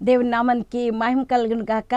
దేవుని నామానికి మహిమ కలుగును గాక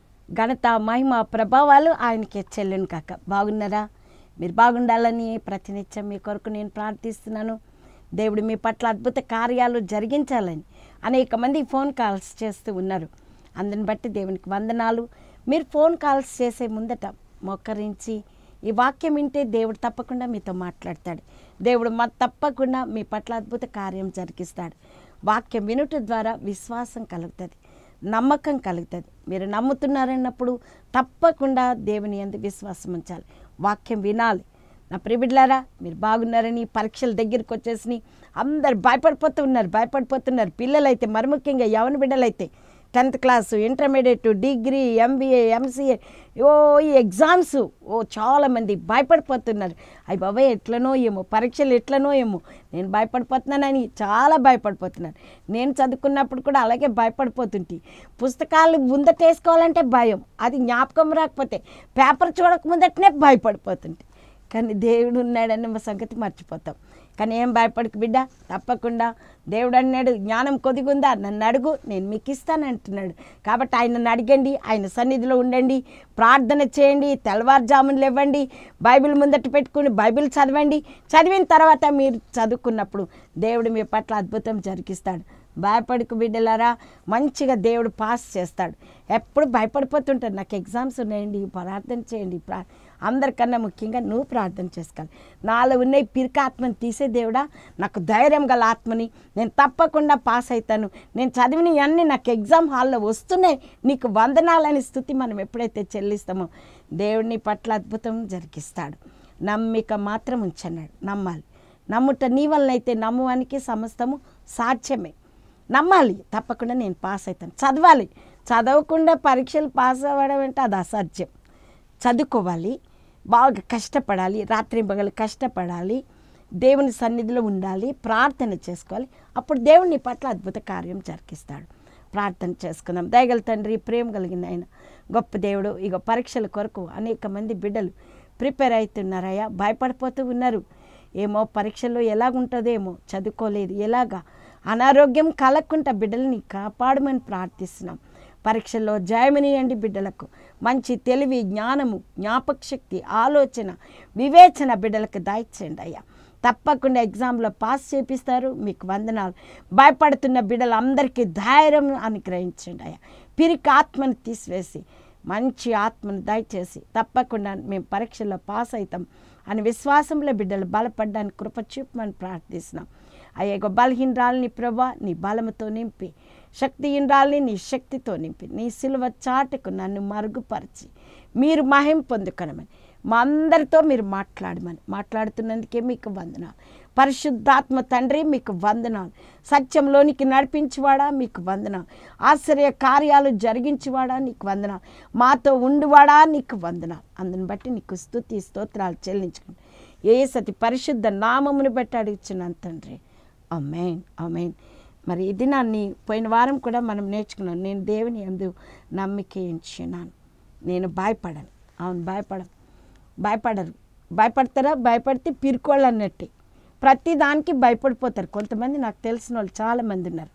ఘనత మహిమ ప్రభావాలు ఆయనకి చెల్లును కాక బాగున్నారా మీరు బాగుండాలని ప్రతినిత్యం మీ కొరకు నేను ప్రార్థిస్తున్నాను దేవుడు మీ పట్ల అద్భుత కార్యాలు జరిగించాలని అనేక మంది ఫోన్ కాల్స్ చేస్తూ ఉన్నారు అందుని బట్టి దేవునికి వందనాలు మీరు ఫోన్ కాల్స్ చేసే ముందట మోకరించి ఈ వాక్యం వింటే దేవుడు తప్పకుండా మీతో మాట్లాడతాడు దేవుడు మా తప్పకుండా మీ పట్ల అద్భుత కార్యం జరిగిస్తాడు వాక్యం వినుట ద్వారా విశ్వాసం కలుగుతుంది నమ్మకం కలుగుతుంది మీరు నమ్ముతున్నారన్నప్పుడు తప్పకుండా దేవుని ఎందు విశ్వాసం ఉంచాలి వాక్యం వినాలి నా ప్రిబిడ్లారా మీరు బాగున్నారని పరీక్షల దగ్గరికి వచ్చేసి అందరు భయపడిపోతూ ఉన్నారు భయపడిపోతున్నారు పిల్లలైతే మరి ముఖ్యంగా యవన బిడ్డలైతే tenth class intermediate degree MBA MCA ఓ ఈ ఎగ్జామ్స్ ఓ చాలామంది భయపడిపోతున్నారు అయ్యి బాబాయ్ ఎట్లనో ఏమో పరీక్షలు ఎట్లనో ఏమో నేను భయపడిపోతున్నానని చాలా భయపడిపోతున్నారు నేను చదువుకున్నప్పుడు కూడా అలాగే భయపడిపోతుంటే పుస్తకాలు ముందటేసుకోవాలంటే భయం అది జ్ఞాపకం రాకపోతే పేపర్ చూడక ముందటనే భయపడిపోతుంటే కానీ దేవుడు ఉన్నాడన్న సంగతి మర్చిపోతాం కానీ ఏం భయపడకు బిడ్డ తప్పకుండా దేవుడు అన్నాడు జ్ఞానం కొదిగుందా నన్ను అడుగు నేను మీకు ఇస్తాను అంటున్నాడు కాబట్టి ఆయనను అడగండి ఆయన సన్నిధిలో ఉండండి ప్రార్థన చేయండి తెల్లవారుజాములు ఇవ్వండి బైబిల్ ముందట పెట్టుకుని బైబిల్ చదవండి చదివిన తర్వాత మీరు చదువుకున్నప్పుడు దేవుడు మీ పట్ల అద్భుతం జరిగిస్తాడు భయపడకు బిడ్డలారా మంచిగా దేవుడు పాస్ చేస్తాడు ఎప్పుడు భయపడిపోతుంటాడు నాకు ఎగ్జామ్స్ ఉన్నాయండి ప్రార్థన చేయండి ప్రా అందరికన్నా ముఖ్యంగా నువ్వు ప్రార్థన చేసుకోవాలి నాలో ఉన్న ఈ పిరిక ఆత్మని తీసే దేవుడా నాకు ధైర్యం గల ఆత్మని నేను తప్పకుండా పాస్ అవుతాను నేను చదివిన అన్నీ నాకు ఎగ్జామ్ హాల్లో వస్తున్నాయి నీకు వందనాలని స్థుతి మనం ఎప్పుడైతే చెల్లిస్తామో దేవుడిని పట్ల అద్భుతం జరిగిస్తాడు నమ్మిక మాత్రం ఉంచన్నాడు నమ్మాలి నమ్ముట నీ వలనైతే నమ్మువానికి సమస్తము సాధ్యమే నమ్మాలి తప్పకుండా నేను పాస్ అవుతాను చదవాలి చదవకుండా పరీక్షలు పాస్ అవ్వడం అంటే అది అసాధ్యం చదువుకోవాలి బాగా కష్టపడాలి రాత్రి పగలు కష్టపడాలి దేవుని సన్నిధిలో ఉండాలి ప్రార్థన చేసుకోవాలి అప్పుడు దేవుని పట్ల అద్భుత కార్యం జరిగిస్తాడు ప్రార్థన చేసుకుందాం దయగల తండ్రి ప్రేమ కలిగిన ఆయన గొప్ప దేవుడు ఇక పరీక్షల కొరకు అనేక మంది బిడ్డలు ప్రిపేర్ అవుతున్నారయ్యా భయపడిపోతూ ఉన్నారు ఏమో పరీక్షల్లో ఎలాగుంటుందేమో చదువుకోలేదు ఎలాగా అనారోగ్యం కలగకుండా బిడ్డల్ని కాపాడమని ప్రార్థిస్తున్నాం పరీక్షల్లో జయమనియండి బిడ్డలకు మంచి తెలివి జ్ఞానము జ్ఞాపక శక్తి ఆలోచన వివేచన బిడ్డలకు దాయిచ్చండి అయ్యా తప్పకుండా ఎగ్జామ్లో పాస్ చేపిస్తారు మీకు వందనాలు భయపడుతున్న బిడ్డలందరికీ ధైర్యం అనుగ్రహించండి అయ్యా పిరికి ఆత్మను తీసివేసి మంచి ఆత్మను దయచేసి తప్పకుండా మేము పరీక్షల్లో పాస్ అవుతాం అని విశ్వాసంలో బిడ్డలు బలపడడానికి కృప చూపమని ప్రార్థిస్తున్నాం అయ్యో బలహీనరాలని ప్రభా నీ బలముతో నింపి శక్తిహీనరాలని నీ శక్తితో నింపి నీ సిలువ చాటుకు నన్ను మరుగుపరిచి మీరు మహిం పొందుకొనమని మా అందరితో మీరు మాట్లాడమని మాట్లాడుతున్నందుకే మీకు వందనాలు పరిశుద్ధాత్మ తండ్రి మీకు వందనాలు సత్యంలోనికి నడిపించువాడా మీకు వందనాలు ఆశ్చర్య కార్యాలు జరిగించువాడా నీకు వందనాలు మాతో ఉండువాడా నీకు వందనాలు అందుని బట్టి నీకు స్తుతి స్తోత్రాలు చెల్లించుకోండి ఏ సతి పరిశుద్ధ నామమును బట్టి అడుగుచున్నాను తండ్రి అమేన్ అమేన్ మరి ఈ దినాన్ని పోయిన వారం కూడా మనం నేర్చుకున్నాం నేను దేవుని ఎందు నమ్మిక ఎంచున్నాను నేను భయపడను అవును భయపడను భయపడరు భయపడతారా భయపడితే పిరుకోళ్ళు అన్నట్టే ప్రతి దానికి భయపడిపోతారు కొంతమంది నాకు తెలిసిన వాళ్ళు చాలామంది ఉన్నారు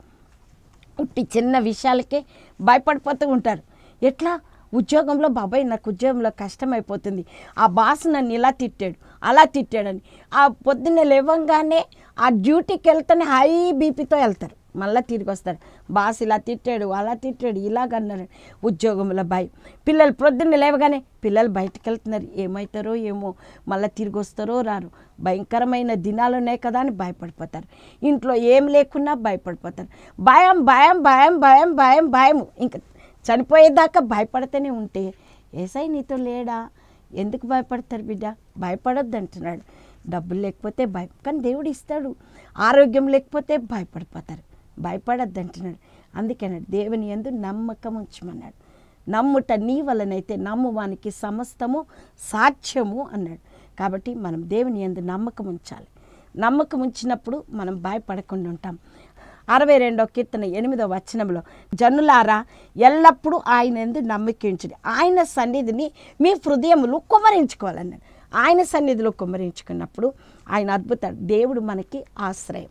ఉట్టి చిన్న విషయాలకే భయపడిపోతూ ఉంటారు ఎట్లా ఉద్యోగంలో బాబాయ్ నాకు ఉద్యోగంలో కష్టమైపోతుంది ఆ బాస్ నన్ను ఇలా తిట్టాడు అలా తిట్టాడని ఆ పొద్దున్నే లేవంగానే ఆ డ్యూటీకి వెళ్తేనే హై బీపీతో వెళ్తారు మళ్ళీ తిరిగి వస్తారు బాస్ ఇలా తిట్టాడు అలా తిట్టాడు ఇలాగన్నాడు ఉద్యోగంలో భయం పిల్లలు ప్రొద్దున్న లేవగానే పిల్లలు బయటకు వెళ్తున్నారు ఏమవుతారో ఏమో మళ్ళీ తిరిగి వస్తారో రారు భయంకరమైన దినాలు ఉన్నాయి కదా అని భయపడిపోతారు ఇంట్లో ఏం లేకున్నా భయపడిపోతారు భయం భయం భయం భయం భయం భయం ఇంకా చనిపోయేదాకా భయపడితేనే ఉంటే ఏసై నీతో లేడా ఎందుకు భయపడతారు బిడ్డ భయపడొద్దు అంటున్నాడు డబ్బులు లేకపోతే భయం కానీ దేవుడు ఇస్తాడు ఆరోగ్యం లేకపోతే భయపడిపోతారు భయపడొద్దు అంటున్నాడు అందుకన్నాడు దేవుని ఎందు నమ్మకం ఉంచమన్నాడు నమ్ముట నీ వలనైతే నమ్మువానికి సమస్తము సాధ్యము అన్నాడు కాబట్టి మనం దేవుని ఎందు నమ్మకం ఉంచాలి నమ్మకం ఉంచినప్పుడు మనం భయపడకుండా ఉంటాం అరవై రెండో కీర్తన ఎనిమిదో వచనంలో జనులారా ఎల్లప్పుడూ ఆయన ఎందు నమ్మకించుడి ఆయన సన్నిధిని మీ హృదయములు కుమ్మరించుకోవాలన్నాడు ఆయన సన్నిధిలో కుమ్మరించుకున్నప్పుడు ఆయన అద్భుత దేవుడు మనకి ఆశ్రయం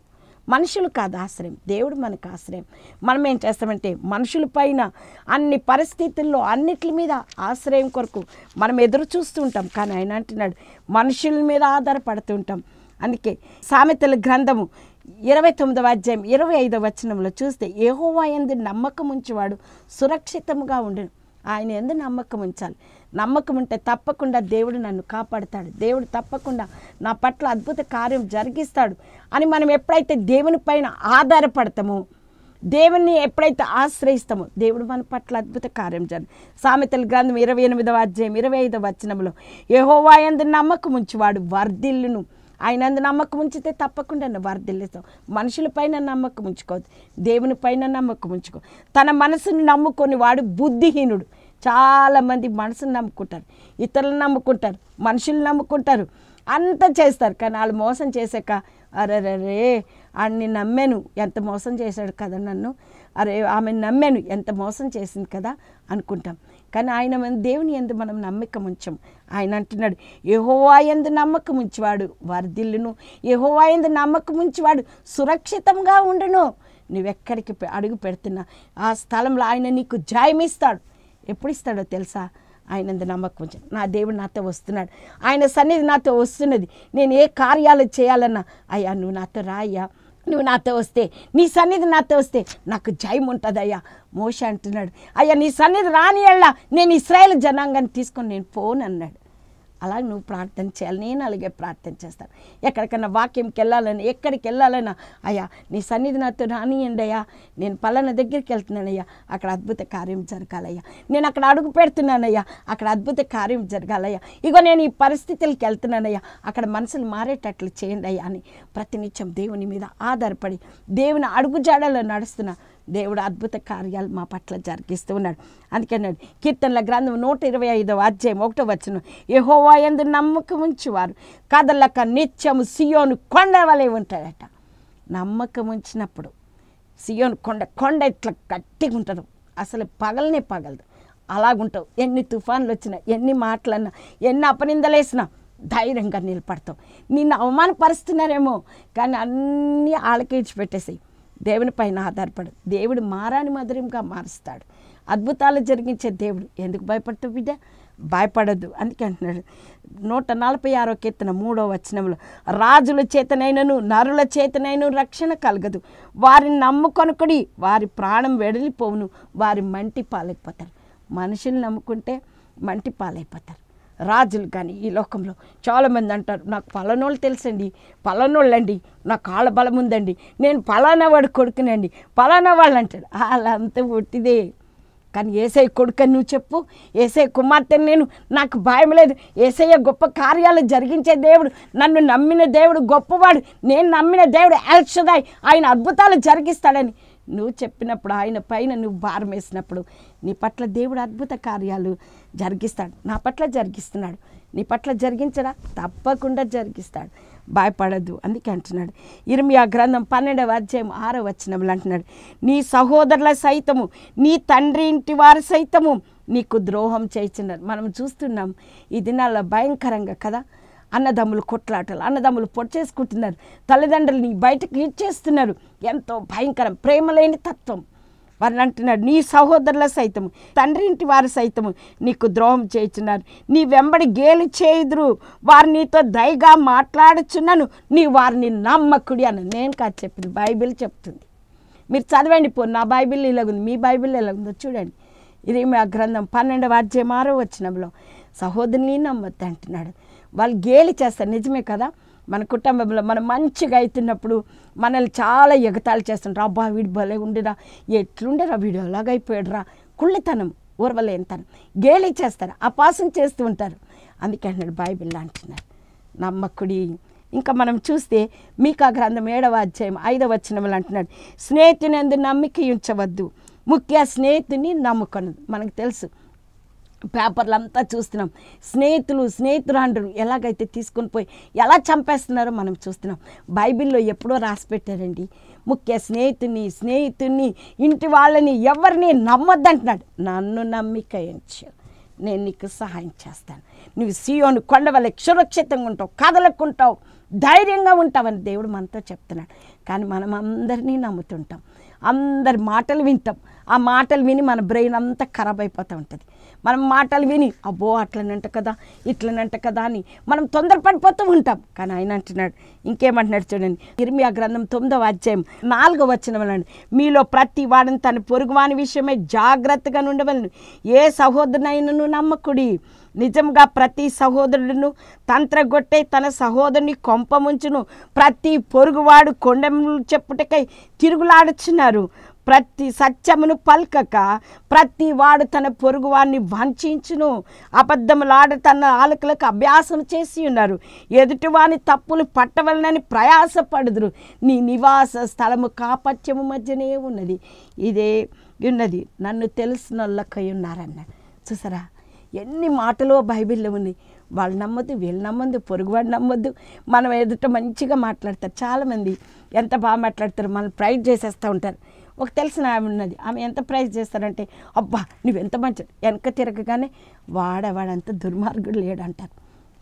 మనుషులు కాదు ఆశ్రయం దేవుడు మనకు ఆశ్రయం మనం ఏం చేస్తామంటే మనుషుల పైన అన్ని పరిస్థితుల్లో అన్నిటి మీద ఆశ్రయం కొరకు మనం ఎదురు చూస్తూ ఉంటాం కానీ ఆయన అంటున్నాడు మనుషుల మీద ఆధారపడుతూ ఉంటాం అందుకే సామెతల గ్రంథము ఇరవై తొమ్మిదవ అధ్యాయం ఇరవై ఐదవ వచనంలో చూస్తే ఏహోవా ఎందు నమ్మకం ఉంచేవాడు సురక్షితముగా ఉండును ఆయన ఎందు నమ్మకం ఉంచాలి నమ్మకం ఉంటే తప్పకుండా దేవుడు నన్ను కాపాడుతాడు దేవుడు తప్పకుండా నా పట్ల అద్భుత కార్యం జరిగిస్తాడు అని మనం ఎప్పుడైతే దేవుని పైన ఆధారపడతామో దేవుని ఎప్పుడైతే ఆశ్రయిస్తామో దేవుడు మన పట్ల అద్భుత కార్యం జరు సామెతల గ్రంథం ఇరవై ఎనిమిదవ అధ్యాయం ఇరవై ఐదవ వచనంలో యెహోవా యందు నమ్మకం ఉంచువాడు వర్ధిల్లును ఆయన అందు నమ్మకం ఉంచితే తప్పకుండా వర్ధిల్లుతాం మనుషులపైన నమ్మకం ఉంచుకోవద్దు దేవుని పైన నమ్మకం ఉంచుకో తన మనసుని నమ్ముకొని వాడు బుద్ధిహీనుడు చాలామంది మనసుని నమ్ముకుంటారు ఇతరులను నమ్ముకుంటారు మనుషులు నమ్ముకుంటారు అంతా చేస్తారు కానీ వాళ్ళు మోసం చేశాక అరే రే ఆడిని నమ్మాను ఎంత మోసం చేశాడు కదా నన్ను అరే ఆమె నమ్మాను ఎంత మోసం చేసింది కదా అనుకుంటాం కానీ ఆయన మన దేవుని ఎందు మనం నమ్మకం ఉంచాం ఆయన అంటున్నాడు యెహోవా ఎందు నమ్మకం ఉంచేవాడు వర్ధిల్లును యెహోవా ఎందు నమ్మకం ఉంచేవాడు సురక్షితంగా ఉండును నువ్వెక్కడికి పె- అడుగు పెడుతున్నా ఆ స్థలంలో ఆయన నీకు జయమిస్తాడు ఎప్పుడు ఇస్తాడో తెలుసా ఆయన ఎందు నమ్మకం ఉంచాను నా దేవుడు నాతో వస్తున్నాడు ఆయన సన్నిధి నాతో వస్తున్నది నేను ఏ కార్యాలు చేయాలన్నా అయ్యా నువ్వు నాతో రా అయ్యా నువ్వు నాతో వస్తే నీ సన్నిధి నాతో వస్తే నాకు జయం ఉంటుంది అయ్యా మోష అంటున్నాడు అయ్యా నీ సన్నిధి రాని ఎళ్ళ నేను ఇస్రాయేల్ జనాంగాన్ని తీసుకొని నేను పోను అన్నాడు అలా నువ్వు ప్రార్థన చేయాలి నేను అలాగే ప్రార్థన చేస్తాను ఎక్కడికన్నా వాక్యంకి వెళ్ళాలని ఎక్కడికి వెళ్ళాలన్నా అయ్యా నీ సన్నిధి నాతో రానియండి అయ్యా నేను పలానా దగ్గరికి వెళ్తున్నానయ్యా అక్కడ అద్భుత కార్యం జరగాలయ్యా నేను అక్కడ అడుగు పెడుతున్నానయ్యా అక్కడ అద్భుత కార్యం జరగాలయ్యా ఇగో నేను ఈ పరిస్థితులకి వెళ్తున్నానయ్యా అక్కడ మనసులు మారేటట్లు చేయండి అయ్యా అని ప్రతినిత్యం దేవుని మీద ఆధారపడి దేవుని అడుగుజాడలో నడుస్తున్నా దేవుడు అద్భుత కార్యాలు మా పట్ల జరిగిస్తూ ఉన్నాడు అందుకే అన్నాడు కీర్తనల గ్రంథం నూట ఇరవై ఐదవ అధ్యాయం ఒకటో వచ్చిన యెహోవా యందు నమ్మకం ఉంచువారు కదలక నిత్యము సియోను కొండ వలె ఉంటాడట నమ్మకం ఉంచినప్పుడు సియోను కొండ కొండ ఇట్లా గట్టిగా ఉంటుంది అసలు పగలనే పగలదు అలాగుంటావు ఎన్ని తుఫాన్లు వచ్చినా ఎన్ని మాటలన్నా ఎన్ని అపనిందలేసినా ధైర్యంగా నిలబడతావు నిన్ను అవమానపరుస్తున్నారేమో కానీ అన్నీ ఆలకించి పెట్టేసాయి దేవుని పైన ఆధారపడు దేవుడు మారాని మధురంగా మారుస్తాడు అద్భుతాలు జరిగించే దేవుడు ఎందుకు భయపడతావు బిడ్డ భయపడద్దు అందుకే అంటున్నాడు నూట నలభై ఆరో కీర్తన మూడో వచనంలో రాజుల చేతనైనను నరుల చేతనైన రక్షణ కలగదు వారిని నమ్ముకొనుకుడి వారి ప్రాణం వెడలిపోవును వారి మంటి పాలైపోతారు మనుషులు నమ్ముకుంటే మంటి పాలైపోతారు రాజులు కానీ ఈ లోకంలో చాలామంది అంటారు నాకు పలానోళ్ళు తెలుసండి పలానోళ్ళండి నాకు కాళ్ళ బలం ఉందండి నేను పలానా వాడు కొడుకునండి పలానా వాళ్ళు అంటాడు వాళ్ళంతా ఒట్టిదే కానీ ఏసై కొడుకని నువ్వు చెప్పు ఏసై కుమార్తెని నేను నాకు భయం లేదు ఏసయ్య గొప్ప కార్యాలు జరిగించే దేవుడు నన్ను నమ్మిన దేవుడు గొప్పవాడు నేను నమ్మిన దేవుడు ఎల్షదాయ్ ఆయన అద్భుతాలు జరిగిస్తాడని నువ్వు చెప్పినప్పుడు ఆయన పైన నువ్వు భారం వేసినప్పుడు నీ పట్ల దేవుడు అద్భుత కార్యాలు జరిగిస్తాడు నా పట్ల జరిగిస్తున్నాడు నీ పట్ల జరిగించడా తప్పకుండా జరిగిస్తాడు భయపడద్దు అందుకే అంటున్నాడు ఇర్మియా గ్రంథం పన్నెండవ అధ్యాయం ఆరో వచనంలో అంటున్నాడు నీ సహోదరుల సైతము నీ తండ్రి ఇంటి వారి సైతము నీకు ద్రోహం చేస్తున్నారు మనం చూస్తున్నాం ఈ దినాల్లో భయంకరంగా కదా అన్నదమ్ములు కొట్లాటలు అన్నదమ్ములు పొడిచేసుకుంటున్నారు తల్లిదండ్రులని బయటకు ఇచ్చేస్తున్నారు ఎంతో భయంకరం ప్రేమ లేని తత్వం వారిని అంటున్నాడు నీ సహోదరుల సైతము తండ్రి ఇంటి వారి సైతము నీకు ద్రోహం చేయుచున్నారు నీ వెంబడి గేలి చేయుదురు వారు నీతో దయగా మాట్లాడుచున్నాను నీ వారిని నమ్మకుడి అని నేను కాదు చెప్పింది బైబిల్ చెప్తుంది మీరు చదవండి పో నా బైబిల్ ఇలాగుంది మీ బైబిల్ ఎలాగుందో చూడండి ఇది మా గ్రంథం పన్నెండవ అధ్యాయం ఆరో వచ్చినంలో సహోదరుని నమ్మద్దు అంటున్నాడు వాళ్ళు గేలి చేస్తారు నిజమే కదా మన కుటుంబంలో మనం మంచిగా అవుతున్నప్పుడు మనల్ని చాలా ఎగతాళి చేస్తుంటారు అబ్బా వీడు భలే ఉండిరా ఎట్లుండరా వీడు అలాగైపోయాడురా కుళ్ళితనం ఊర్వలేనితనం గేలి చేస్తారు అపాసం చేస్తూ ఉంటారు అందుకే అంటున్నాడు బైబిల్ అంటున్నారు నమ్మకుడి ఇంకా మనం చూస్తే మీకా గ్రంథం ఏడవ అధ్యాయం ఐదవ వచనములు అంటున్నాడు స్నేహితునందు నమ్మిక ఉంచవద్దు ముఖ్య స్నేహితుని నమ్ముకొనదు మనకు తెలుసు పేపర్లు అంతా చూస్తున్నాం స్నేహితులు స్నేహితురాండ్రు ఎలాగైతే తీసుకొని పోయి ఎలా చంపేస్తున్నారో మనం చూస్తున్నాం బైబిల్లో ఎప్పుడో రాసి పెట్టారండి ముఖ్య స్నేహితుని స్నేహితుని ఇంటి వాళ్ళని ఎవరిని నమ్మొద్దంటున్నాడు నన్ను నమ్మిక ఎంచు నేను నీకు సహాయం చేస్తాను నువ్వు సీయోను కొండ వల్ల సురక్షితంగా ఉంటావు కదలకుంటావు ధైర్యంగా ఉంటామని దేవుడు మనతో చెప్తున్నాడు కానీ మనం అందరినీ నమ్ముతుంటాం అందరి మాటలు వింటాం ఆ మాటలు విని మన బ్రెయిన్ అంతా ఖరాబ్ అయిపోతూ ఉంటుంది మనం మాటలు విని అబ్బో అట్లనంట కదా ఇట్లనంట కదా అని మనం తొందరపడిపోతూ ఉంటాం కానీ ఆయన అంటున్నాడు ఇంకేమంటున్నాడు చూడండి ఇర్మియా గ్రంథం తొమ్మిదవ అధ్యాయం నాలుగవ వచ్చిన వలన మీలో ప్రతి వాడిని తన పొరుగువాని విషయమై జాగ్రత్తగా ఉండవలను ఏ సహోదరునైనను నమ్మకుడి నిజంగా ప్రతి సహోదరుడును తంత్రగొట్టే తన సహోదరుని కొంపముంచును ప్రతి పొరుగువాడు కొండములు చెప్పుటకై తిరుగులాడుచున్నారు ప్రతి సత్యమును పల్కక ప్రతి వాడు తన పొరుగువాన్ని వంచును అబద్ధములాడ తన ఆలకులకు అభ్యాసం చేసి ఉన్నారు ఎదుటివాని తప్పులు పట్టవలనని ప్రయాసపడుదురు నీ నివాస స్థలము కాపత్యము మధ్యనే ఉన్నది ఇదే ఉన్నది నన్ను తెలిసినోళ్ళకై ఉన్నారన్నాడు చూసారా ఎన్ని మాటలు బైబిల్లో ఉన్నాయి వాళ్ళు నమ్మొద్దు వీళ్ళు నమ్మొద్దు పొరుగువాడు నమ్మొద్దు మనం ఎదుట మంచిగా మాట్లాడతారు చాలామంది ఎంత బాగా మాట్లాడతారు మనం ప్రైజ్ చేసేస్తూ ఉంటారు ఒక తెలిసిన ఆమె ఉన్నది ఆమె ఎంత ప్రైజ్ చేస్తారంటే అబ్బా నువ్వు ఎంత మంచి వెనక తిరగగానే వాడవాడంత దుర్మార్గుడు లేడంటారు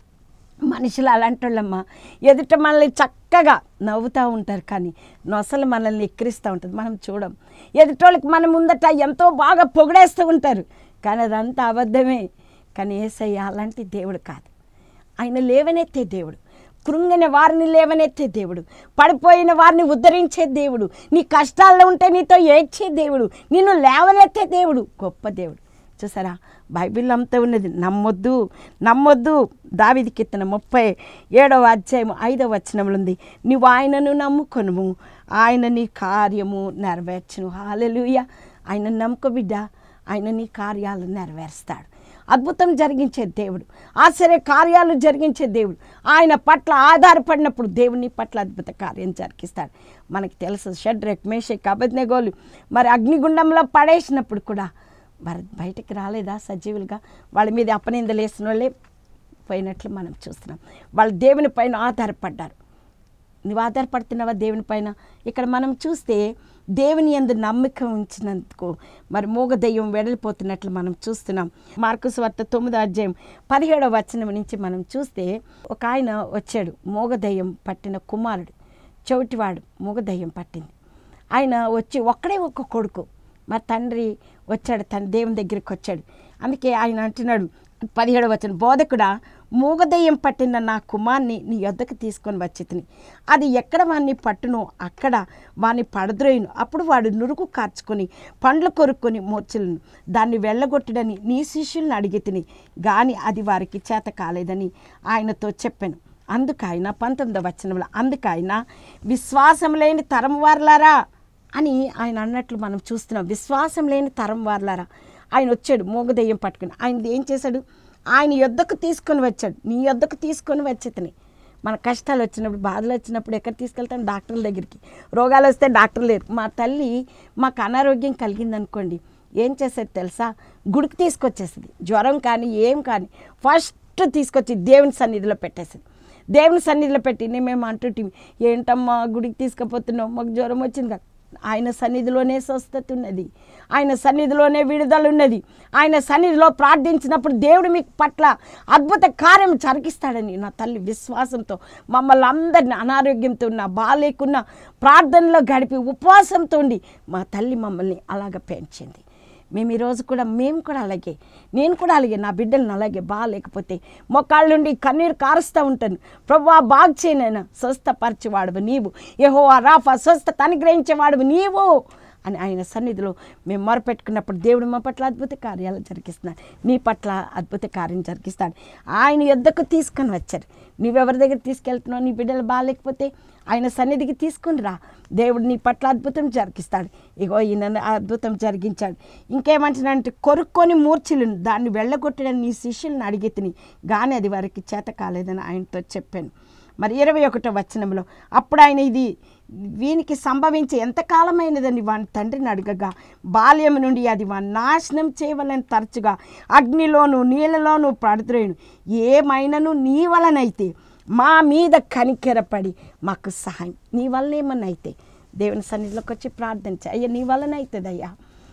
మనుషులు అలాంటి వాళ్ళమ్మా ఎదుట మనల్ని చక్కగా నవ్వుతూ ఉంటారు కానీ నొసలు మనల్ని ఎక్కిరిస్తూ ఉంటుంది మనం చూడం ఎదుటోళ్ళకి మన ముందట ఎంతో బాగా పొగిడేస్తూ ఉంటారు కానీ అదంతా అబద్ధమే కానీ ఏసయ్య అలాంటి దేవుడు కాదు ఆయన లేవనెత్తే దేవుడు కృంగిన వారిని లేవనెత్తే దేవుడు పడిపోయిన వారిని ఉద్ధరించే దేవుడు నీ కష్టాల్లో ఉంటే నీతో ఏడ్చే దేవుడు నిన్ను లేవనెత్తే దేవుడు గొప్ప దేవుడు చూసారా బైబిల్ అంతా ఉన్నది నమ్మొద్దు నమ్మొద్దు దావిది కీర్తన ముప్పై ఏడవ అధ్యాయం ఐదవ వచనములు ఉంది నీవు ఆయనను నమ్ముకొనుము ఆయన నీ కార్యము నెరవేర్చును హాలెలుయ ఆయన నమ్ముకో బిడ్డ ఆయన నీ కార్యాలు నెరవేరుస్తాడు అద్భుతం జరిగించే దేవుడు ఆశ్చర్య కార్యాలు జరిగించే దేవుడు ఆయన పట్ల ఆధారపడినప్పుడు దేవుని పట్ల అద్భుత కార్యం జరిగిస్తాడు మనకి తెలుసు షడ్రెక్ మేషక్ అబద్నగోలు మరి అగ్నిగుండంలో పడేసినప్పుడు కూడా మరి బయటికి రాలేదా సజీవులుగా వాళ్ళ మీద అపనిందలు వేసిన వాళ్ళే పోయినట్లు మనం చూస్తున్నాం వాళ్ళు దేవుని పైన ఆధారపడ్డారు నువ్వు ఆధారపడుతున్నావా దేవుని పైన ఇక్కడ మనం చూస్తే దేవుని ఎందు నమ్మకం ఉంచినందుకు మరి మూగ దెయ్యం వెడలిపోతున్నట్లు మనం చూస్తున్నాం మార్కుస్ వార్త తొమ్మిదో అధ్యాయం పదిహేడవ వచనం నుంచి మనం చూస్తే ఒక ఆయన వచ్చాడు మూగ దెయ్యం పట్టిన కుమారుడు చెవిటివాడు మూగ దెయ్యం పట్టింది ఆయన వచ్చి ఒక్కడే ఒక్క కొడుకు మరి తండ్రి వచ్చాడు తన దేవుని దగ్గరికి వచ్చాడు అందుకే ఆయన అంటున్నాడు పదిహేడు వచ్చిన బోధకుడా మూగదయ్యం పట్టిన నా కుమార్ని నీ యొద్దకు తీసుకొని వచ్చి అది ఎక్కడ వాడిని పట్టునో అక్కడ వాడిని పడద్రోయును అప్పుడు వాడు నురుగు కార్చుకొని పండ్లు కొరుక్కొని మూర్చలను దాన్ని వెళ్ళగొట్టుడని నీ శిష్యుల్ని అడిగి తిని కానీ అది వారికి చేత కాలేదని ఆయనతో చెప్పాను అందుకైనా పంతొమ్మిదవ వచనంలో అందుకైనా విశ్వాసం లేని తరం వారలారా అని ఆయన అన్నట్లు మనం చూస్తున్నాం విశ్వాసం లేని తరం వారలారా ఆయన వచ్చాడు మూగదెయ్యం పట్టుకుని ఆయన ఏం చేశాడు ఆయన యొద్దకు తీసుకొని వచ్చాడు నీ యొద్దకు తీసుకొని వచ్చేతని మన కష్టాలు వచ్చినప్పుడు బాధలు వచ్చినప్పుడు ఎక్కడ తీసుకెళ్తాను డాక్టర్ల దగ్గరికి రోగాలు వస్తే డాక్టర్ లేరు మా తల్లి మాకు అనారోగ్యం కలిగిందనుకోండి ఏం చేసేది తెలుసా గుడికి తీసుకొచ్చేసింది జ్వరం కానీ ఏం కానీ ఫస్ట్ తీసుకొచ్చి దేవుని సన్నిధిలో పెట్టేసింది దేవుని సన్నిధిలో పెట్టి మేము అంటుంటే ఏంటమ్మా గుడికి తీసుకుపోతున్నావు మాకు జ్వరం వచ్చింది కదా ఆయన సన్నిధిలోనే స్వస్థత ఉన్నది ఆయన సన్నిధిలోనే విడుదల ఉన్నది ఆయన సన్నిధిలో ప్రార్థించినప్పుడు దేవుడు మీకు పట్ల అద్భుత కార్యం జరిగిస్తాడని నా తల్లి విశ్వాసంతో మమ్మల్ని అందరిని అనారోగ్యంతో ఉన్న బాలేకున్న ప్రార్థనలో గడిపి ఉపవాసంతో ఉండి మా తల్లి మమ్మల్ని అలాగ పెంచింది మేము ఈరోజు కూడా మేము కూడా అలాగే నేను కూడా అలాగే నా బిడ్డలను అలాగే బాగాలేకపోతే మొక్కాళ్ళ నుండి కన్నీరు కారుస్తూ ఉంటాను ప్రభా బాగు చేయనైనా స్వస్థపరిచేవాడువు నీవు ఏహో ఆ రాఫా స్వస్థత అనుగ్రహించేవాడువు నీవు అని ఆయన సన్నిధిలో మేము మొరపెట్టుకున్నప్పుడు దేవుడు మా పట్ల అద్భుత కార్యాలు జరిగిస్తున్నాడు నీ పట్ల అద్భుత కార్యం జరిగిస్తాడు ఆయన యుద్ధకు తీసుకొని వచ్చారు నువ్వెవరి దగ్గర తీసుకెళ్తున్నావు నీ బిడ్డలు బాగాలేకపోతే ఆయన సన్నిధికి తీసుకుని రా దేవుడు నీ పట్ల అద్భుతం జరిగిస్తాడు ఇగో ఈయన అద్భుతం జరిగించాడు ఇంకేమంటున్నాడంటే కొరుక్కొని మూర్ఛలు దాన్ని వెళ్ళగొట్టడని నీ శిష్యులను అడిగి తిని కానీ అది వారికి చేత కాలేదని ఆయనతో చెప్పాను మరి ఇరవై ఒకటో వచనంలో అప్పుడు ఆయన ఇది వీనికి సంభవించి ఎంతకాలమైనదని వాని తండ్రిని అడగగా బాల్యం నుండి అది వాని నాశనం చేయవలని తరచుగా అగ్నిలోను నీళ్ళలోను పడుతురేను ఏమైనను నీ వలనైతే మా మీద కనికెరపడి మాకు సహాయం నీ వలన ఏమన్నా అయితే దేవుని సన్నిధిలోకి వచ్చి ప్రార్థించ అయ్యా నీ వలన అవుతుంది అయ్యా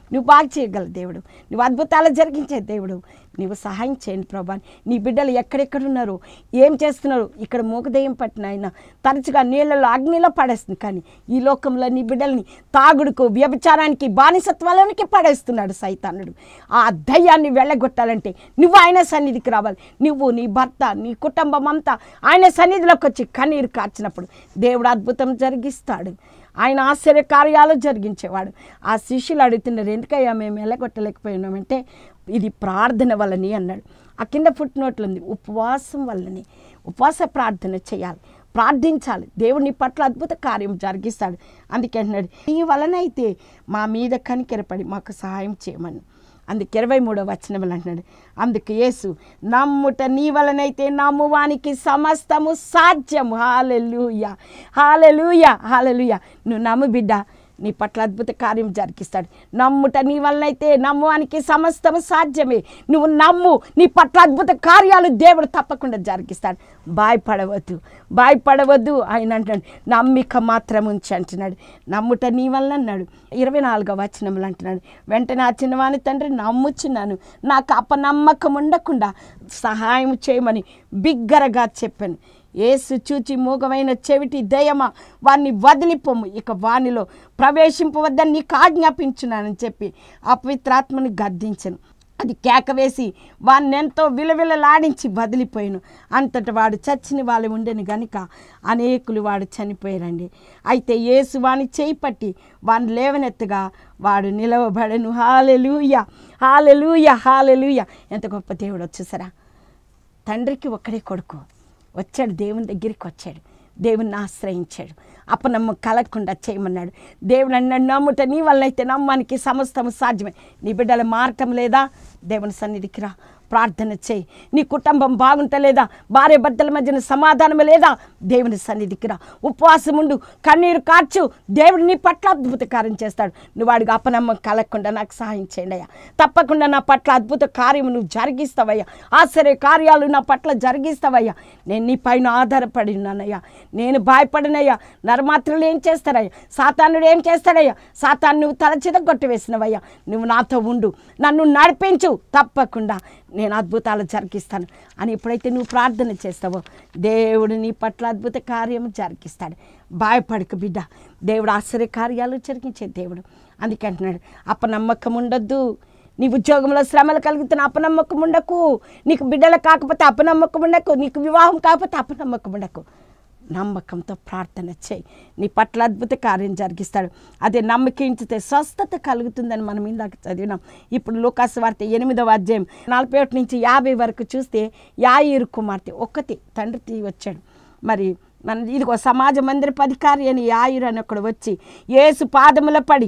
నువ్వు బాగు చేయగల దేవుడు నువ్వు అద్భుతాలు జరిగించే దేవుడు నువ్వు సహాయం చేయండి ప్రభా నీ బిడ్డలు ఎక్కడెక్కడ ఉన్నారు ఏం చేస్తున్నారు ఇక్కడ మూగదయం పట్టిన ఆయన తరచుగా నీళ్ళలో అగ్నిలో పడేస్తుంది కానీ ఈ లోకంలో నీ బిడ్డల్ని తాగుడుకు వ్యభిచారానికి బానిసత్వాలనికి పడేస్తున్నాడు సైతానుడు ఆ దయ్యాన్ని వెళ్ళగొట్టాలంటే నువ్వు ఆయన సన్నిధికి రావాలి నువ్వు నీ భర్త నీ కుటుంబం అంతా ఆయన సన్నిధిలోకి వచ్చి కన్నీరు కార్చినప్పుడు దేవుడు అద్భుతం జరిగిస్తాడు ఆయన ఆశ్చర్య కార్యాలు జరిగించేవాడు ఆ శిష్యులు అడుగుతున్నారు ఎందుకయ్యా మేము వెళ్ళగొట్టలేకపోయినామంటే ఇది ప్రార్థన వల్లని అన్నాడు ఆ కింద ఫుట్ నోట్లు ఉంది ఉపవాసం వల్లని ఉపవాస ప్రార్థన చేయాలి ప్రార్థించాలి దేవుని పట్ల అద్భుత కార్యం జరిగిస్తాడు అందుకే అంటున్నాడు ఈ వలనైతే మా మీద కనికెరపడి మాకు సహాయం చేయమని అందుకు ఇరవై మూడో వచనములు అంటున్నాడు అందుకు యేసు నమ్ముట నీ వలనైతే నమ్మువానికి సమస్తము సాధ్యము హాలెలుయ హాలెలుయ హాలెలుయ నువ్వు నమ్ము బిడ్డ నీ పట్ల అద్భుత కార్యం జరిగిస్తాడు నమ్ముట నీ వలనైతే నమ్మువానికి సమస్తము సాధ్యమే నువ్వు నమ్ము నీ పట్ల అద్భుత కార్యాలు దేవుడు తప్పకుండా జరిగిస్తాడు భయపడవద్దు భయపడవద్దు ఆయన అంటున్నాడు నమ్మిక మాత్రం ఉంచి అంటున్నాడు నమ్ముట నీ వల్ల అన్నాడు ఇరవై నాలుగో వచనములు అంటున్నాడు వెంటనే ఆ చిన్నవాని తండ్రి నమ్ముచున్నాను నాకు అపనమ్మకం ఉండకుండా సహాయం చేయమని బిగ్గరగా చెప్పాను ఏసు చూచి మూగమైన చెవిటి దయమా వారిని వదిలిపోము ఇక వానిలో ప్రవేశింపవద్దని నీకు ఆజ్ఞాపించున్నానని చెప్పి అపవిత్రాత్మని గద్దించను అది కేక వేసి వాడిని ఎంతో విలవిలలాడించి వదిలిపోయాను అంతటి వాడు చచ్చిన వాళ్ళు ఉండేను గనుక అనేకులు వాడు చనిపోయారండి అయితే యేసు వాని చేయి పట్టి వాడిని లేవనెత్తగా వాడు నిలవబడను హాలెలూయ హాలెలూయ హాలెలూయ ఎంత గొప్ప దేవుడు వచ్చేసరా తండ్రికి ఒక్కడే కొడుకు వచ్చాడు దేవుని దగ్గరికి వచ్చాడు దేవుని ఆశ్రయించాడు అపనమ్మ కలగకుండా చేయమన్నాడు దేవుడు అన్నాడు నమ్ముట నీ వల్ల అయితే నమ్మానికి సమస్తము సాధ్యమే నీ బిడ్డల మార్గం లేదా దేవుని సన్నిధికి రా ప్రార్థన చేయి నీ కుటుంబం బాగుంటలేదా భార్య భర్తల మధ్యన సమాధానం లేదా దేవుని సన్నిధికి రా ఉపవాసం ఉండు కన్నీరు కార్చు దేవుడు నీ పట్ల అద్భుత కార్యం చేస్తాడు నువ్వు వాడికి అపనమ్మం కలగకుండా నాకు సహాయం చేయండి అయ్యా తప్పకుండా నా పట్ల అద్భుత కార్యం నువ్వు జరిగిస్తావయ్యా ఆశ్చర్య కార్యాలు నా పట్ల జరిగిస్తావయ్యా నేను నీ పైన ఆధారపడి ఉన్నానయ్యా నేను భయపడినయ్యా నరమాత్రులు ఏం చేస్తారయ్యా సాతానుడు ఏం చేస్తాడయ్యా సాతాను నువ్వు తలచిత కొట్టివేసినవయ్యా నువ్వు నాతో ఉండు నన్ను నడిపించు తప్పకుండా నేను అద్భుతాలు జరిగిస్తాను అని ఎప్పుడైతే నువ్వు ప్రార్థన చేస్తావో దేవుడు నీ పట్ల అద్భుత కార్యం జరిగిస్తాడు భయపడకు బిడ్డ దేవుడు ఆశ్చర్య కార్యాలు జరిగించే దేవుడు అందుకే అంటున్నాడు అపనమ్మకం ఉండొద్దు నీ ఉద్యోగంలో శ్రమలు కలుగుతున్న అపనమ్మకం ఉండకు నీకు బిడ్డలు కాకపోతే అపనమ్మకం ఉండకు నీకు వివాహం కాకపోతే అపనమ్మకం ఉండకు నమ్మకంతో ప్రార్థన చేయి నీ పట్ల అద్భుత కార్యం జరిగిస్తాడు అదే నమ్మకించితే స్వస్థత కలుగుతుందని మనం ఇందాక చదివినాం ఇప్పుడు లోకాసు వార్త ఎనిమిదవ అధ్యాయం నలభై ఒకటి నుంచి యాభై వరకు చూస్తే యాయిరు కుమార్తె ఒక్కటి తండ్రి వచ్చాడు మరి మన ఇదిగో సమాజ మందిరపు అధికారి అని యాయిరు అని ఒకడు వచ్చి ఏసు పాదముల పడి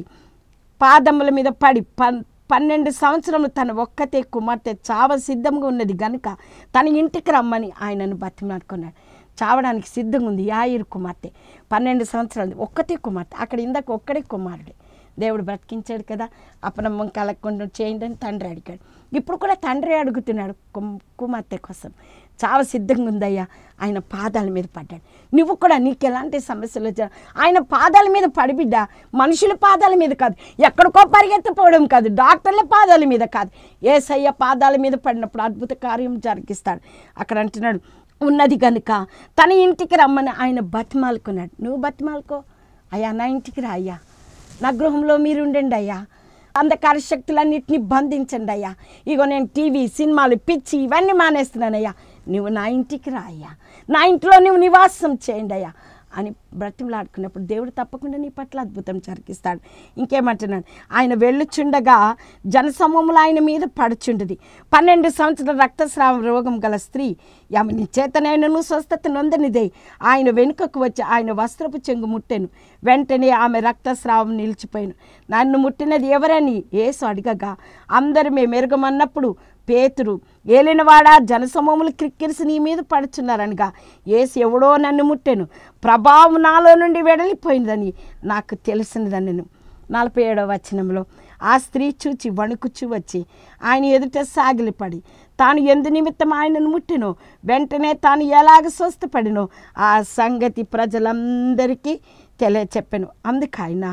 పాదముల మీద పడి పన్ పన్నెండు సంవత్సరములు తన ఒక్కతే కుమార్తె చావ సిద్ధంగా ఉన్నది గనుక తన ఇంటికి రమ్మని ఆయనను బతిమాడుకున్నాడు చావడానికి సిద్ధంగా ఉంది యాయిరు కుమార్తె పన్నెండు సంవత్సరాలు ఒక్కతే కుమార్తె అక్కడ ఇందాక ఒక్కడే కుమారుడే దేవుడు బ్రతికించాడు కదా అపనమ్మం కలగకుండా చేయండి అని తండ్రి అడిగాడు ఇప్పుడు కూడా తండ్రి అడుగుతున్నాడు కుమ్- కుమార్తె కోసం చావ సిద్ధంగా ఉందయ్యా ఆయన పాదాల మీద పడ్డాడు నువ్వు కూడా నీకు ఎలాంటి సమస్యలు వచ్చా ఆయన పాదాల మీద పడిబిడ్డ మనుషుల పాదాల మీద కాదు ఎక్కడికో పరిగెత్తిపోవడం కాదు డాక్టర్ల పాదాల మీద కాదు ఏసయ్య పాదాల మీద పడినప్పుడు అద్భుత కార్యం జరిగిస్తాడు అక్కడ అంటున్నాడు ఉన్నది కనుక తన ఇంటికి రమ్మని ఆయన బతిమాలుకున్నాడు నువ్వు బతిమాలుకో అయ్యా నా ఇంటికి రా అయ్యా నా గృహంలో మీరు ఉండండి అయ్యా అంధకార శక్తులన్నింటినీ బంధించండి అయ్యా ఇగో నేను టీవీ సినిమాలు పిచ్చి ఇవన్నీ మానేస్తున్నానయ్యా నువ్వు నా ఇంటికి రా అయ్యా నా ఇంట్లో నువ్వు నివాసం చేయండి అయ్యా అని బ్రతిమలాడుకున్నప్పుడు దేవుడు తప్పకుండా నీ పట్ల అద్భుతం జరిగిస్తాడు ఇంకేమంటున్నాడు ఆయన వెళ్ళుచుండగా జనసమూహములు ఆయన మీద పడుచుండది పన్నెండు సంవత్సరాల రక్తస్రావ రోగం గల స్త్రీ యమని చేతనైనను స్వస్థత నొందనిదే ఆయన వెనుకకు వచ్చి ఆయన వస్త్రపు చెంగు ముట్టెను వెంటనే ఆమె రక్తస్రావం నిలిచిపోయాను నన్ను ముట్టినది ఎవరని ఏసు అడగగా అందరు మేము ఎరగమన్నప్పుడు పేతురు ఏలినవాడా జనసమూహములు క్రిక్కిరిసి నీ మీద పడుచున్నారనగా ఏసు ఎవడో నన్ను ముట్టెను ప్రభావం నాలో నుండి వెడలిపోయిందని నాకు తెలిసినదని నలభై ఏడవ వచనంలో ఆ స్త్రీ చూచి వణుకుచు వచ్చి ఆయన ఎదుట సాగిలిపడి తాను ఎందు నిమిత్తం ఆయనను ముట్టినో వెంటనే తాను ఎలాగ స్వస్థపడినో ఆ సంగతి ప్రజలందరికీ తెలియచెప్పాను అందుకు ఆయన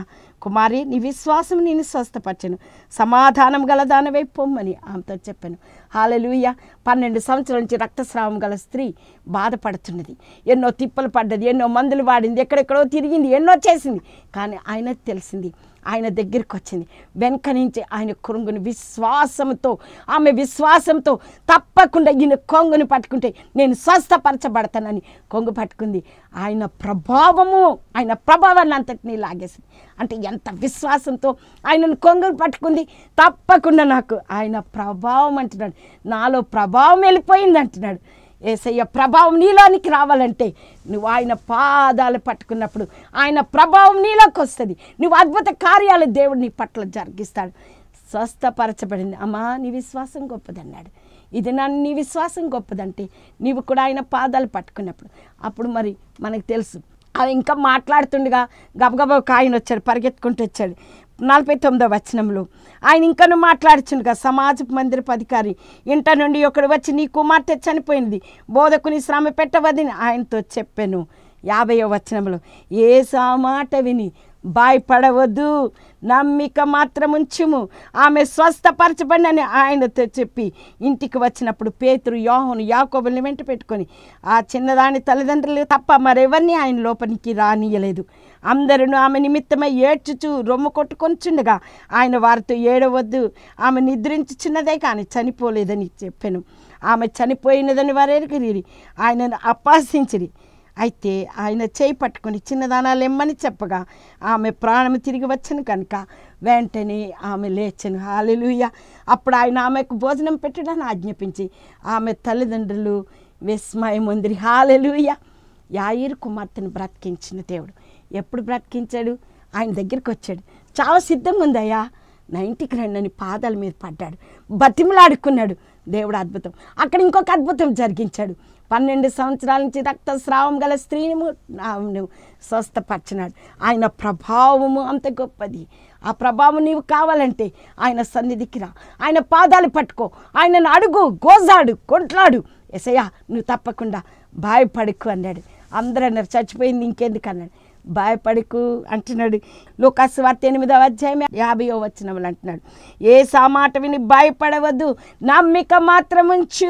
కుమారి నీ విశ్వాసం నేను స్వస్థపరచను సమాధానం గల దానవై పొమ్మని ఆమెతో చెప్పాను హాలలుయ పన్నెండు సంవత్సరాల నుంచి రక్తస్రావం గల స్త్రీ బాధపడుతున్నది ఎన్నో తిప్పలు పడ్డది ఎన్నో మందులు వాడింది ఎక్కడెక్కడో తిరిగింది ఎన్నో చేసింది కానీ ఆయనకు తెలిసింది ఆయన దగ్గరికి వచ్చింది వెనక నుంచి ఆయన కొంగుని విశ్వాసంతో ఆమె విశ్వాసంతో తప్పకుండా ఈయన కొంగుని పట్టుకుంటే నేను స్వస్థపరచబడతానని కొంగు పట్టుకుంది ఆయన ప్రభావము ఆయన ప్రభావాన్ని అంతటినీ లాగేసింది అంటే ఎంత విశ్వాసంతో ఆయనను కొంగుని పట్టుకుంది తప్పకుండా నాకు ఆయన ప్రభావం అంటున్నాడు నాలో ప్రభావం వెళ్ళిపోయింది అంటున్నాడు ఏసయ్య ప్రభావం నీలోనికి రావాలంటే నువ్వు ఆయన పాదాలు పట్టుకున్నప్పుడు ఆయన ప్రభావం నీలోకి వస్తుంది నువ్వు అద్భుత కార్యాలు దేవుడు నీ పట్ల జరిగిస్తాడు స్వస్థపరచబడింది అమ్మా నీ విశ్వాసం గొప్పదన్నాడు ఇది నన్ను నీ విశ్వాసం గొప్పదంటే నీవు కూడా ఆయన పాదాలు పట్టుకున్నప్పుడు అప్పుడు మరి మనకు తెలుసు అది ఇంకా మాట్లాడుతుండగా గబగబా ఒక ఆయన వచ్చాడు పరిగెత్తుకుంటూ వచ్చాడు నలభై తొమ్మిదో వచనంలో ఆయన ఇంకను మాట్లాడుచుండగా సమాజ మందిరపు అధికారి ఇంట నుండి ఒకడు వచ్చి నీ కుమార్తె చనిపోయింది బోధకుని శ్రమ పెట్టవదని ఆయనతో చెప్పాను యాభైవ వచనంలో ఏ మాట విని భయపడవద్దు నమ్మిక మాత్రం ఉంచుము ఆమె స్వస్థపరచబడినని ఆయనతో చెప్పి ఇంటికి వచ్చినప్పుడు పేతురు యోహను యాకోబుల్ని వెంట పెట్టుకొని ఆ చిన్నదాని తల్లిదండ్రులు తప్ప మరెవరిని ఆయన లోపలికి రానియలేదు అందరూ ఆమె నిమిత్తమై ఏడ్చుచు రొమ్ము కొట్టుకొనిచుండగా ఆయన వారితో ఏడవద్దు ఆమె నిద్రించుచున్నదే కానీ చనిపోలేదని చెప్పాను ఆమె చనిపోయినదని వారెరిగిరి ఆయనను అపాసించిరి అయితే ఆయన చేయి పట్టుకొని చిన్నదానాలు ఎమ్మని చెప్పగా ఆమె ప్రాణం తిరిగి వచ్చను కనుక వెంటనే ఆమె లేచను హాలెలుయ అప్పుడు ఆయన ఆమెకు భోజనం పెట్టడానికి ఆజ్ఞాపించి ఆమె తల్లిదండ్రులు విస్మయం ఉందిరి హాలెలుయ యాయిరు కుమార్తెను బ్రతికించిన దేవుడు ఎప్పుడు బ్రతికించాడు ఆయన దగ్గరికి వచ్చాడు చాలా సిద్ధంగా ఉందయ్యా నా ఇంటికి రండి అని పాదాల మీద పడ్డాడు బతిమలాడుకున్నాడు దేవుడు అద్భుతం అక్కడ ఇంకొక అద్భుతం జరిగించాడు పన్నెండు సంవత్సరాల నుంచి రక్తస్రావం గల స్త్రీని ము- ఆమెను స్వస్థపరిచినాడు ఆయన ప్రభావము అంత గొప్పది ఆ ప్రభావం నీవు కావాలంటే ఆయన సన్నిధికి రా ఆయన పాదాలు పట్టుకో ఆయనను అడుగు గోజాడు కొట్లాడు ఎసయ్యా నువ్వు తప్పకుండా భయపడుకు అన్నాడు అందరూ అన్నారు చచ్చిపోయింది ఇంకెందుకు అన్నాడు భయపడకు అంటున్నాడు లోకాసు వార్త ఎనిమిదవ అధ్యాయం యాభైవ వచనములు అంటున్నాడు ఏ సామాట విని భయపడవద్దు నమ్మిక మాత్రం ఉంచు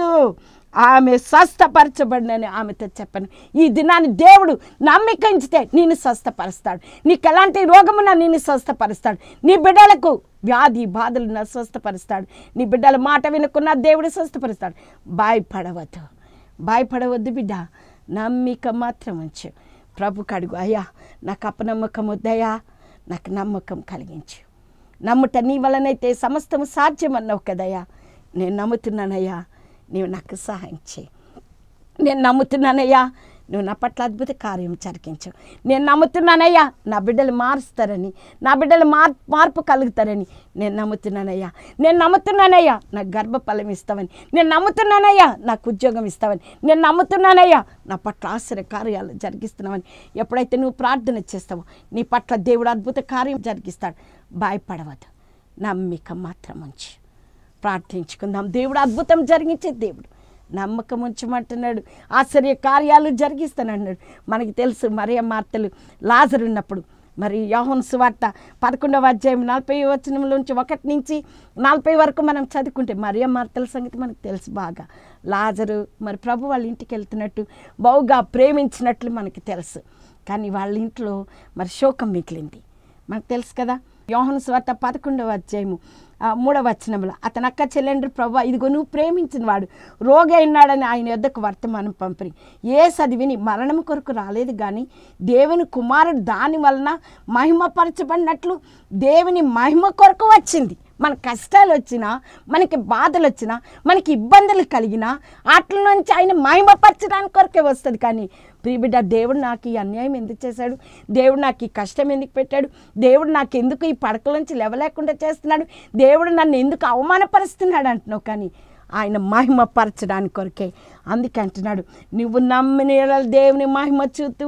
ఆమె స్వస్థపరచబడినని ఆమెతో చెప్పాను ఈ దినాన్ని దేవుడు నమ్మిక ఉంచితే నేను స్వస్థపరుస్తాడు నీకు ఎలాంటి రోగమున్నా నేను స్వస్థపరుస్తాడు నీ బిడ్డలకు వ్యాధి బాధలు నా స్వస్థపరుస్తాడు నీ బిడ్డల మాట వినుకున్న దేవుడు స్వస్థపరుస్తాడు భయపడవద్దు భయపడవద్దు బిడ్డ నమ్మిక మాత్రం ఉంచు ప్రభు కడుగు అయ్యా నాకు అపనమ్మకం వద్దయ్యా నాకు నమ్మకం కలిగించు నమ్ముట నీ వలనైతే సమస్తము సాధ్యమన్నావు కదయ్యా నేను నమ్ముతున్నానయ్యా నీవు నాకు సహాయం చేయి నేను నమ్ముతున్నానయ్యా నువ్వు నా పట్ల అద్భుత కార్యం జరిగించు నేను నమ్ముతున్నానయ్యా నా బిడ్డలు మారుస్తారని నా బిడ్డలు మార్ మార్పు కలుగుతారని నేను నమ్ముతున్నానయ్యా నేను నమ్ముతున్నానయ్యా నాకు గర్భఫలం ఇస్తావని నేను నమ్ముతున్నానయ్యా నాకు ఉద్యోగం ఇస్తావని నేను నమ్ముతున్నానయ్యా నా పట్ల ఆశ్చర్య కార్యాలు జరిగిస్తున్నావని ఎప్పుడైతే నువ్వు ప్రార్థన చేస్తావో నీ పట్ల దేవుడు అద్భుత కార్యం జరిగిస్తాడు భయపడవద్దు నమ్మిక మాత్రం ఉంచి ప్రార్థించుకుందాం దేవుడు అద్భుతం జరిగించే దేవుడు నమ్మకం ఉంచమంటున్నాడు ఆశ్చర్య కార్యాలు జరిగిస్తానన్నాడు మనకి తెలుసు మరియ మార్తలు లాజరు ఉన్నప్పుడు మరి యోహన్ సువార్త పదకొండవ అధ్యాయం నలభై వచనం నుంచి ఒకటి నుంచి నలభై వరకు మనం చదువుకుంటే మరియ మార్తల సంగతి మనకు తెలుసు బాగా లాజరు మరి ప్రభు వాళ్ళ ఇంటికి వెళ్తున్నట్టు బహుగా ప్రేమించినట్లు మనకి తెలుసు కానీ వాళ్ళ ఇంట్లో మరి శోకం మిగిలింది మనకు తెలుసు కదా యోహన్ స్వార్త పదకొండవ అధ్యాయము ఆ, మూడవ వచనంలో అతని అక్క చెల్లెండ్రు ప్రభు ఇదిగో నువ్వు ప్రేమించిన వాడు రోగి అయినాడని ఆయన యొద్దకు వర్తమానం పంపిణీ ఏ చదివిని మరణం కొరకు రాలేదు కానీ దేవుని కుమారుడు దాని వలన మహిమపరచబడినట్లు దేవుని మహిమ కొరకు వచ్చింది మన కష్టాలు వచ్చినా మనకి బాధలు వచ్చినా మనకి ఇబ్బందులు కలిగినా వాటి నుంచి ఆయన మహిమపరచడానికి కొరకే వస్తుంది కానీ ప్రియబిడ్డ దేవుడు నాకు ఈ అన్యాయం ఎందుకు చేశాడు దేవుడు నాకు ఈ కష్టం ఎందుకు పెట్టాడు దేవుడు నాకు ఎందుకు ఈ పడకల నుంచి లేవలేకుండా చేస్తున్నాడు దేవుడు నన్ను ఎందుకు అవమానపరుస్తున్నాడు అంటున్నావు కానీ ఆయన మహిమపరచడానికి కొరకే అందుకే అంటున్నాడు నువ్వు నమ్మిన యెడల దేవుని మహిమ చూతూ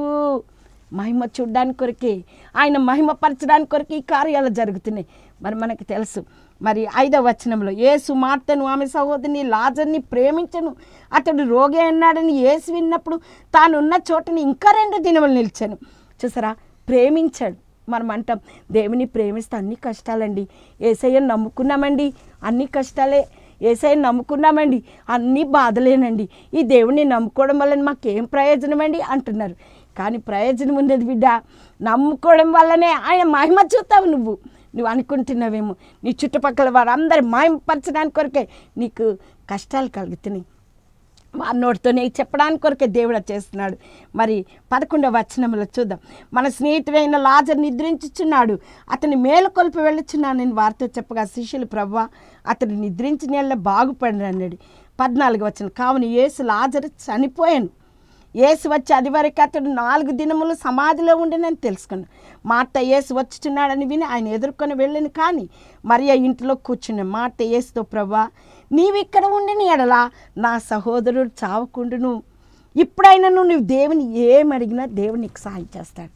మహిమ చూడడానికి కొరకే ఆయన మహిమపరచడానికి కొరకే ఈ కార్యాలు జరుగుతున్నాయి మరి మనకు తెలుసు మరి ఐదవ వచనంలో యేసు మార్తను ఆమె సహోదరిని లాజర్ని ప్రేమించను అతడు రోగి అన్నాడని యేసు విన్నప్పుడు తానున్న చోటని ఇంకా రెండు దినములు నిలిచాను చూసారా ప్రేమించాడు మనం అంటాం దేవుని ప్రేమిస్తే అన్ని కష్టాలండి ఏసయ్యని నమ్ముకున్నామండి అన్ని కష్టాలే ఏసైని నమ్ముకున్నామండి అన్నీ బాధలేనండి ఈ దేవుడిని నమ్ముకోవడం వల్ల మాకేం ప్రయోజనం అండి అంటున్నారు కానీ ప్రయోజనం ఉన్నది బిడ్డ నమ్ముకోవడం వల్లనే ఆయన మహిమ చూస్తావు నువ్వు నువ్వు అనుకుంటున్నావేమో నీ చుట్టుపక్కల వారందరూ మాయపరచడానికి కొరకే నీకు కష్టాలు కలుగుతున్నాయి వారినోటితోనే చెప్పడానికి కొరకే దేవుడు చేస్తున్నాడు మరి పదకొండవ వచనంలో చూద్దాం మన స్నేహితుడైన లాజర్ నిద్రించుచున్నాడు అతని మేలుకొల్పి వెళ్ళుచున్నాను నేను వారితో చెప్పగా శిష్యులు ప్రవ్వ అతడు నిద్రించిన నెల బాగుపడిన అన్నాడు పద్నాలుగు వచ్చిన కావున యేసు లాజరు చనిపోయాను యేసు వచ్చి అది వరకు అతడు నాలుగు దినములు సమాధిలో ఉండినని తెలుసుకున్నాను మాట యేసు వచ్చుచున్నాడని విని ఆయన ఎదుర్కొని వెళ్ళాను కానీ మరియా ఇంటిలో కూర్చున్న మాట యేసుతో ప్రభా నీవిక్కడ ఉండిన ఎడలా నా సహోదరుడు చావకుండును ఇప్పుడైనా నువ్వు దేవుని ఏం అడిగినా దేవుడు నీకు సహాయం చేస్తాడు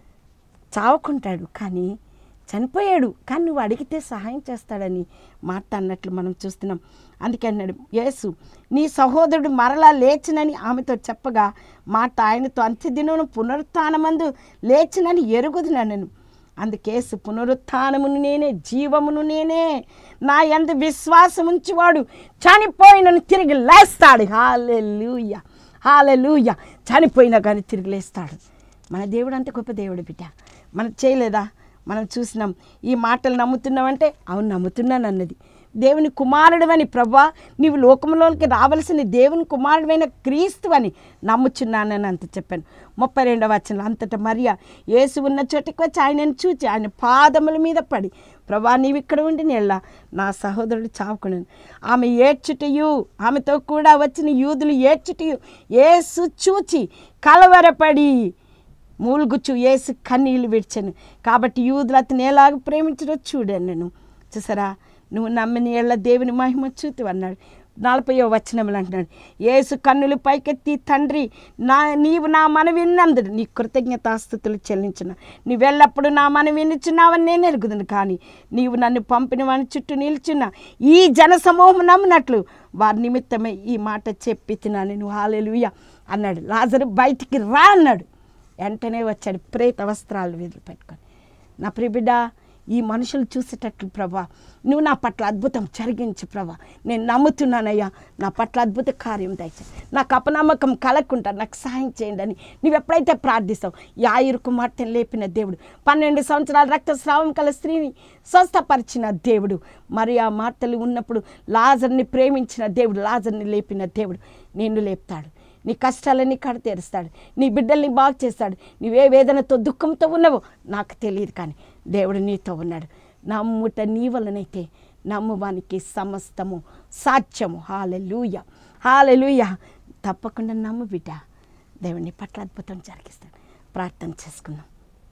చావకుంటాడు కానీ చనిపోయాడు కానీ నువ్వు అడిగితే సహాయం చేస్తాడని మాట అన్నట్లు మనం చూస్తున్నాం అందుకే అన్నాడు యేసు నీ సహోదరుడు మరలా లేచినని ఆమెతో చెప్పగా మాట ఆయనతో అంత్యదినమును పునరుత్నమందు లేచినని ఎరుగుదునను అందుకేసు పునరుత్నమును నేనే జీవమును నేనే నా ఎందు విశ్వాసం ఉంచివాడు చనిపోయినను తిరిగి లేస్తాడు హాలెలూయ హాలెలూయ చనిపోయినా కానీ తిరిగి లేస్తాడు మన దేవుడు అంత గొప్ప దేవుడు బిడ్డ మనం చేయలేదా మనం చూసినాం ఈ మాటలు నమ్ముతున్నామంటే అవును నమ్ముతున్నాను అన్నది దేవుని కుమారుడవని ప్రభా నీవు లోకంలోకి రావలసిన దేవుని కుమారుడమైన క్రీస్తు అని నమ్ముచున్నానని అంత చెప్పాను ముప్పై రెండవ వచనం అంతటా మరియా యేసు ఉన్న చోటికి వచ్చి ఆయనను చూచి ఆయన పాదముల మీద పడి ప్రభా నీవు ఇక్కడ ఉండి నెల్లా నా సహోదరుడు చావుకున్నాను ఆమె ఏడ్చుటయు ఆమెతో కూడా వచ్చిన యూదులు ఏడ్చుటయు యేసు చూచి కలవరపడి మూలుగుచ్చు ఏసు కన్నీళ్ళు విడిచాను కాబట్టి యూదులు అతను ఎలాగ ప్రేమించడో చూడాను నేను చూసారా నువ్వు నమ్మిన ఏళ్ళ దేవుని మహిమ చూతు అన్నాడు నలభయో వచనములు అంటున్నాడు ఏసు కన్నులు పైకెత్తి తండ్రి నా నీవు నా మన విన్నందుడు నీ కృతజ్ఞతాస్థుతులు చెల్లించిన నీవెల్లప్పుడు నా మన వినుచున్నావని నేను ఎరుగుదును కానీ నీవు నన్ను పంపిన వాని చుట్టూ నిల్చున్న ఈ జన సమూహం నమ్మినట్లు వారి నిమిత్తమే ఈ మాట చెప్పి తిన్నాను నువ్వు హాలెలుయ అన్నాడు లాజరు బయటికి రా అన్నాడు వెంటనే వచ్చాడు ప్రేత వస్త్రాలు వీధులు పెట్టుకొని నా ప్రియబిడ్డ ఈ మనుషులు చూసేటట్లు ప్రభా నువ్వు నా పట్ల అద్భుతం జరిగించు ప్రభా నేను నమ్ముతున్నానయ్యా నా పట్ల అద్భుత కార్యం దయచే నాకు అపనమ్మకం కలగకుండా నాకు సహాయం చేయండి అని నువ్వు ఎప్పుడైతే ప్రార్థిస్తావు యాయిరు కుమార్తెను లేపిన దేవుడు పన్నెండు సంవత్సరాల రక్తస్రావం కల స్త్రీని స్వస్థపరిచిన దేవుడు మరి ఆ మార్తలు ఉన్నప్పుడు లాజర్ని ప్రేమించిన దేవుడు లాజర్ని లేపిన దేవుడు నిన్ను లేపుతాడు నీ కష్టాలన్నీ కడ తీరుస్తాడు నీ బిడ్డల్ని బాగు చేస్తాడు నీవే వేదనతో దుఃఖంతో ఉన్నావో నాకు తెలియదు కానీ దేవుడు నీతో ఉన్నాడు నమ్ముట నీ వలనైతే నమ్మువానికి సమస్తము సాధ్యము హాలెలూయ హాలెలూయ తప్పకుండా నమ్ము బిడ్డ దేవుని పట్ల అద్భుతం జరిగిస్తాడు ప్రార్థన చేసుకుందాం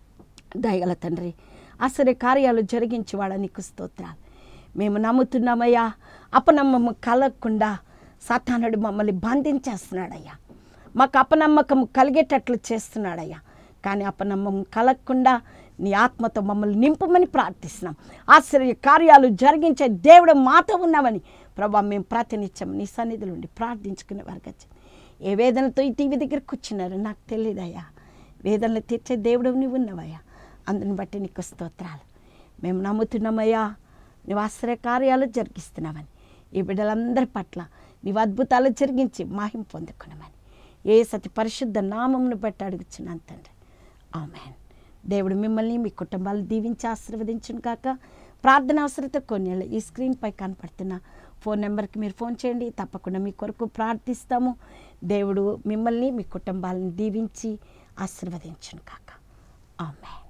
దయగల తండ్రి ఆశ్చర్య కార్యాలు జరిగించేవాడ నీకు స్తోత్రాలు మేము నమ్ముతున్నామయ్యా అపనమ్మము కలగకుండా సాతానుడు మమ్మల్ని బంధించేస్తున్నాడయ్యా మాకు అపనమ్మకం కలిగేటట్లు చేస్తున్నాడయ్యా కానీ అపనమ్మకం కలగకుండా నీ ఆత్మతో మమ్మల్ని నింపమని ప్రార్థిస్తున్నాం ఆశ్చర్య కార్యాలు జరిగించే దేవుడు మాతో ఉన్నామని ప్రభా మేము ప్రాతినిత్యం నీ సన్నిధిలో ఉండి ప్రార్థించుకునే వారికి వచ్చింది ఏ వేదనతో ఈ టీవీ దగ్గర కూర్చున్నారు నాకు తెలియదయ్యా వేదనలు తీర్చే దేవుడు నువ్వు ఉన్నావయ్యా అందుని బట్టి నీకు స్తోత్రాలు మేము నమ్ముతున్నామయ్యా నువ్వు ఆశ్చర్య కార్యాలు జరిగిస్తున్నామని ఈ బిడ్డలందరి పట్ల నీవు అద్భుతాలు జరిగించి మాహిం పొందుకున్నామని ఏ సతి పరిశుద్ధ నామంను బట్టి అడుగుచున్నాను తండ్రి ఆమెన్ దేవుడు మిమ్మల్ని మీ కుటుంబాలు దీవించి ఆశీర్వదించును కాక ప్రార్థన అవసరత కొన్ని ఈ స్క్రీన్పై కనపడుతున్న ఫోన్ నెంబర్కి మీరు ఫోన్ చేయండి తప్పకుండా మీ కొరకు ప్రార్థిస్తాము దేవుడు మిమ్మల్ని మీ కుటుంబాలను దీవించి ఆశీర్వదించును కాక ఆమెన్